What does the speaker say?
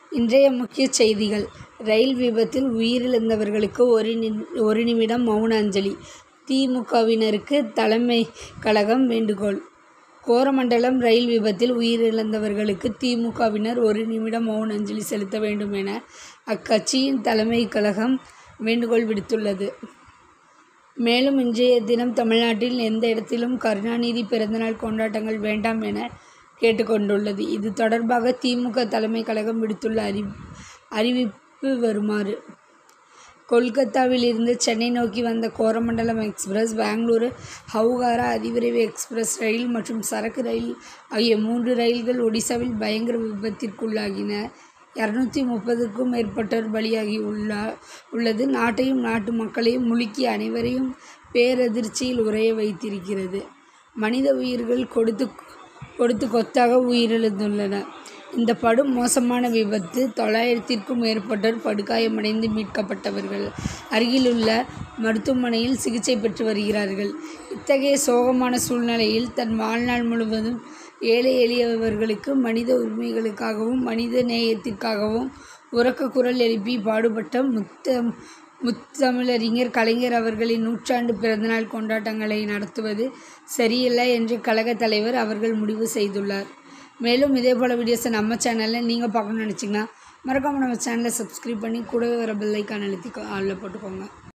இன்றைய முக்கிய செய்திகள் ரயில் விபத்தில் உயிரிழந்தவர்களுக்கு ஒரு நி ஒரு நிமிடம் மவுன அஞ்சலி திமுகவினருக்கு தலைமை கழகம் வேண்டுகோள் கோரமண்டலம் ரயில் விபத்தில் உயிரிழந்தவர்களுக்கு திமுகவினர் ஒரு நிமிடம் மவுன அஞ்சலி செலுத்த வேண்டும் என அக்கட்சியின் தலைமை கழகம் வேண்டுகோள் விடுத்துள்ளது. மேலும் இன்றைய தினம் தமிழ்நாட்டில் எந்த இடத்திலும் கருணாநிதி பிறந்தநாள் கொண்டாட்டங்கள் வேண்டாம் என கேட்டுக் கொண்டுள்ளது. இது தொடர்பாக திமுக தலைமை கழகம் விடுத்துள்ள அறிவிப்பு வருமாறு கோல்கத்தாவில் இருந்து சென்னை நோக்கி வந்த கோரமண்டலம் எக்ஸ்பிரஸ் பெங்களூரு ஹவுரா அதிவிரைவு எக்ஸ்பிரஸ் ரயில் மற்றும் சரக்கு ரயில் ஆகிய மூன்று ரயில்கள் ஒடிசாவில் பயங்கர விபத்திற்குள்ளாகின. இருநூற்று முப்பதுக்கும் மேற்பட்டோர் பலியாகி உள்ளது நாட்டையும் நாட்டு மக்களையும் உலுக்கி அனைவரையும் பேரதிர்ச்சியில் உறைய வைத்திருக்கிறது. மனித உயிர்கள் கொத்து கொத்தாக உயிரிழந்துள்ளன. இந்த படு மோசமான விபத்தில் தொள்ளாயிரத்திற்கும் மேற்பட்டோர் படுகாயமடைந்து மீட்கப்பட்டவர்கள் அருகிலுள்ள மருத்துவமனையில் சிகிச்சை பெற்று வருகிறார்கள். இத்தகைய சோகமான சூழ்நிலையில் தன் வாழ்நாள் முழுவதும் ஏழை எளியவர்களுக்கு மனித உரிமைகளுக்காகவும் மனித நேயத்திற்காகவும் உரக்க குரல் எழுப்பி பாடுபட்ட முத்தமிழறிஞர் கலைஞர் அவர்களின் நூற்றாண்டு பிறந்தநாள் கொண்டாட்டங்களை நடத்துவது சரியல்ல என்று கழக தலைவர் அவர்கள் முடிவு செய்துள்ளார். மேலும் இதேபோல வீடியோஸை நம்ம சேனல்ல நீங்க பார்க்கணும்னு நினைச்சீங்கன்னா மறக்காம நம்ம சேனலை சப்ஸ்கிரைப் பண்ணி கூடவே வர பெல் ஐகானை அழுத்தி ஆல்ல போட்டுக்கோங்க.